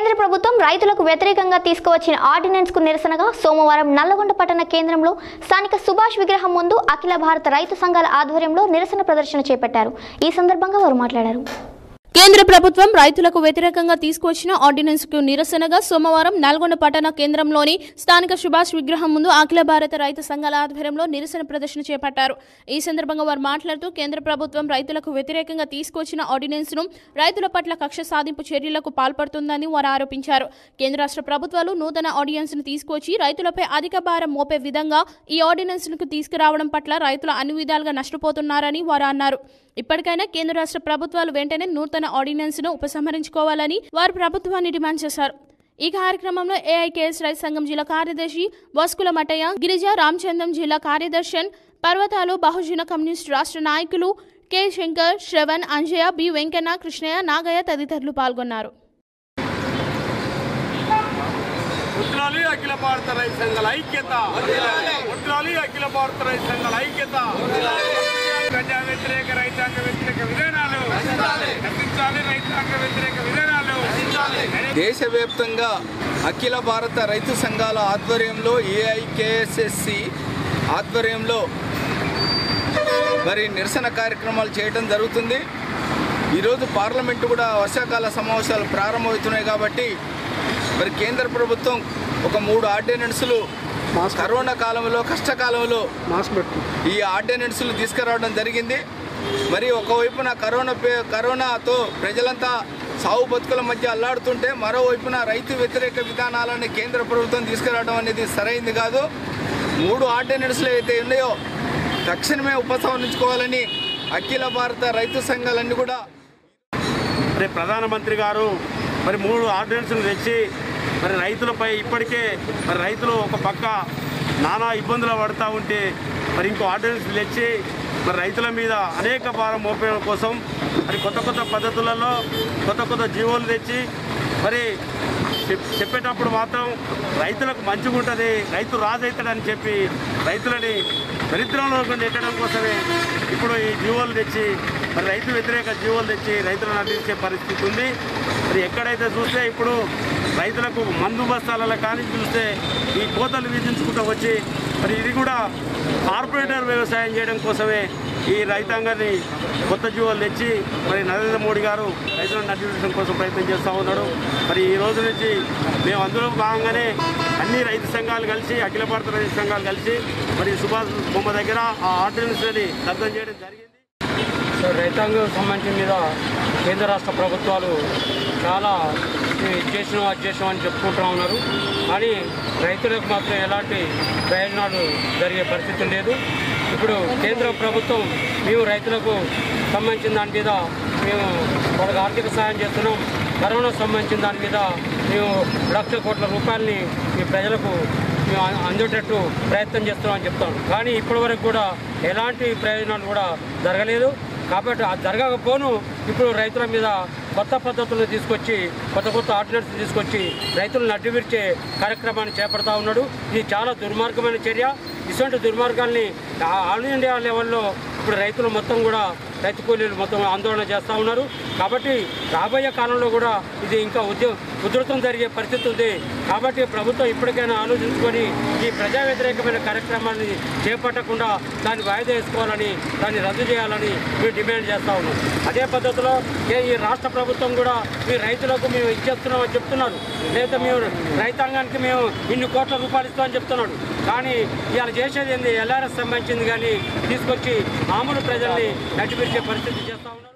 కేంద్ర ప్రభుత్వం రైతులకు వ్యతిరేకంగా తీసుకువచ్చిన ఆర్డినెన్స్ కు నిరసనగా సోమవారం నల్లగొండ పట్టణ కేంద్రంలో స్థానిక సుభాష్ విగ్రహం ముందు అఖిల భారత రైతు సంఘాల ఆధ్వర్యంలో నిరసన ప్రదర్శన చేపట్టారు ఈ సందర్భంగా వారు మాట్లాడారు కేంద్ర ప్రభుత్వం రైతులకు వ్యతిరేకంగా తీసుకువచ్చిన ఆర్డినెన్స్ కు నిరసనగా సోమవారం నల్గొండ పట్టణ కేంద్రంలోని స్థానిక సుభాష్ విగ్రహం ముందు అఖిల భారత రైతు సంఘాల ఆధ్వర్యంలో నిరసన ప్రదర్శన చేపట్టారు ఈ సందర్భంగా వారు మాట్లాడుతూ కేంద్ర ప్రభుత్వం రైతులకు వ్యతిరేకంగా తీసుకువచ్చిన ఆర్డినెన్స్ ను రైతుల పట్ల కక్ష సాధింపు చర్యలకు పాల్పడుతుందని వారు ఆరోపించారు కేంద్ర రాష్ట్ర ప్రభుత్వాలు నూతన ఆర్డినెన్స్ ను తీసుకువచ్చి రైతులపై అధిక భారం మోపే విధంగా ఈ ఆర్డినెన్స్ ను తీసుకురావడం పట్ల రైతులు అన్ని విధాలుగా నష్టపోతున్నారని వారు అన్నారు ఇప్పటికైనా కేంద్ర రాష్ట్ర ప్రభుత్వాలు వెంటనే నూతన ఆర్డినెన్స్ ను ఉపసంహరించుకోవాలని వారు ప్రభుత్వాన్ని డిమాండ్ చేశారు ఈ కార్యక్రమంలో ఏఐకేఎస్ రైతు సంఘం జిల్లా కార్యదర్శి వస్కుల మటయ్య గిరిజ రామచంద్రం జిల్లా కార్యదర్శన్ పర్వతాలు బహుజన కమ్యూనిస్ట్ రాష్ట్ర నాయకులు కె శంకర్ శ్రవణ్ అంజయ్య బి వెంకన్న కృష్ణయ్య నాగయ్య తదితరులు పాల్గొన్నారు ముద్రాలి అఖిల భారత రైతు సంఘాల ఐక్యత ముద్రాలి అఖిల భారత రైతు సంఘాల ఐక్యత ప్రజా వ్యతిరేక రైతాంగ వ్యతిరేక విధానాలు నశించాలి రైతాంగ వ్యతిరేక విధానాలు దేశవ్యాప్తంగా అఖిల భారత రైతు సంఘాల ఆధ్వర్యంలో ఏఐకేఎస్ఎస్సి ఆధ్వర్యంలో మరి నిరసన కార్యక్రమాలు చేయడం జరుగుతుంది ఈరోజు పార్లమెంటు కూడా వర్షాకాల సమావేశాలు ప్రారంభమవుతున్నాయి కాబట్టి మరి కేంద్ర ప్రభుత్వం ఒక మూడు ఆర్డినెన్సులు కరోనా కాలంలో కష్టకాలంలో ఈ ఆర్డినెన్సులు తీసుకురావడం జరిగింది మరి ఒకవైపున కరోనా పే- కరోనాతో ప్రజలంతా సాగు బతుకుల మధ్య అల్లాడుతుంటే మరోవైపున రైతు వ్యతిరేక విధానాలని కేంద్ర ప్రభుత్వం తీసుకురావడం అనేది సరైంది కాదు మూడు ఆర్డినెన్స్లు అయితే ఉన్నాయో తక్షణమే ఉపసంహరించుకోవాలని అఖిల భారత రైతు సంఘాలన్నీ కూడా మరి ప్రధానమంత్రి గారు మరి మూడు ఆర్డినెన్స్లు తెచ్చి మరి రైతులపై ఇప్పటికే మరి రైతులు ఒక పక్క నానా ఇబ్బందులు పడుతూ ఉంటే మరి ఇంకో ఆర్డినెన్స్ తెచ్చి మరి రైతుల మీద అనేక భారం మోపడం కోసం మరి కొత్త కొత్త పద్ధతులలో కొత్త కొత్త జీవోలు తెచ్చి మరి చెప్- చెప్పేటప్పుడు మాత్రం రైతులకు మంచిగా ఉంటుంది రైతు రాజవుతాడని చెప్పి రైతులని దరిద్రంలో నెట్టడం కోసమే ఇప్పుడు ఈ జీవోలు తెచ్చి మరి రైతు వ్యతిరేక జీవోలు తెచ్చి రైతులను అందించే పరిస్థితి ఉంది మరి ఎక్కడైతే చూస్తే ఇప్పుడు రైతులకు మందు బస్తాలలో కానీ చూస్తే ఈ కోతలు విధించుకుంటూ వచ్చి మరి ఇది కూడా కార్పొరేటర్ వ్యవసాయం చేయడం కోసమే ఈ రైతాంగాన్ని కొత్త జీవోలు తెచ్చి మరి నరేంద్ర మోడీ గారు రైతులను నడిపించడం కోసం ప్రయత్నం చేస్తూ ఉన్నాడు మరి ఈ రోజు నుంచి మేము అందులో భాగంగానే అన్ని రైతు సంఘాలు కలిసి అఖిల భారత రైతు సంఘాలు కలిసి మరి సుభాష్ బొమ్మ దగ్గర ఆ ఆర్డినెన్స్ని రద్దు చేయడం జరిగింది సో రైతాంగం సంబంధించిన మీద కేంద్ర రాష్ట్ర ప్రభుత్వాలు చాలా ఇది చేసినాం అది చేసినాం అని చెప్పుకుంటూ ఉన్నారు కానీ రైతులకు మాత్రం ఎలాంటి ప్రయోజనాలు జరిగే పరిస్థితి లేదు ఇప్పుడు కేంద్ర ప్రభుత్వం మేము రైతులకు సంబంధించిన దాని మీద మేము వాళ్ళకి ఆర్థిక సహాయం చేస్తున్నాం కరోనా సంబంధించిన దాని మీద మేము లక్ష కోట్ల రూపాయలని ఈ ప్రజలకు మేము అ- అందేటట్టు ప్రయత్నం చేస్తున్నామని చెప్తాం కానీ ఇప్పటివరకు కూడా ఎలాంటి ప్రయోజనాలు కూడా జరగలేదు కాబట్టి అది జరగకపోను ఇప్పుడు రైతుల మీద కొత్త పద్ధతులను తీసుకొచ్చి కొత్త కొత్త ఆర్డినెన్స్ తీసుకొచ్చి రైతులను అడ్డువిర్చే కార్యక్రమాన్ని చేపడతా ఉన్నాడు ఇది చాలా దుర్మార్గమైన చర్య ఇటువంటి దుర్మార్గాల్ని ఆ- ఆల్ ఇండియా లెవెల్లో ఇప్పుడు రైతులు మొత్తం కూడా రైతు కూలీలు మొత్తం ఆందోళన చేస్తూ ఉన్నారు కాబట్టి రాబోయే కాలంలో కూడా ఇది ఇంకా ఉద్య ఉధృతం జరిగే పరిస్థితి ఉంది కాబట్టి ప్రభుత్వం ఇప్పటికైనా ఆలోచించుకొని ఈ ప్రజా వ్యతిరేకమైన కార్యక్రమాన్ని చేపట్టకుండా దాన్ని వాయిదా వేసుకోవాలని దాన్ని రద్దు చేయాలని మేము డిమాండ్ చేస్తూ ఉన్నాం అదే పద్ధతిలో ఏ ఈ రాష్ట్ర ప్రభుత్వం కూడా మీ రైతులకు మేము ఇచ్చేస్తున్నామని చెప్తున్నారు లేదా మేము రైతాంగానికి మేము ఇన్ని కోట్ల రూపాయలు ఇస్తామని చెప్తున్నాడు కానీ ఇవాళ చేసేది ఏంది ఎల్ఆర్ఎస్ సంబంధించింది కానీ తీసుకొచ్చి మామూలు ప్రజల్ని నడిపించే పరిస్థితి చేస్తూ ఉన్నారు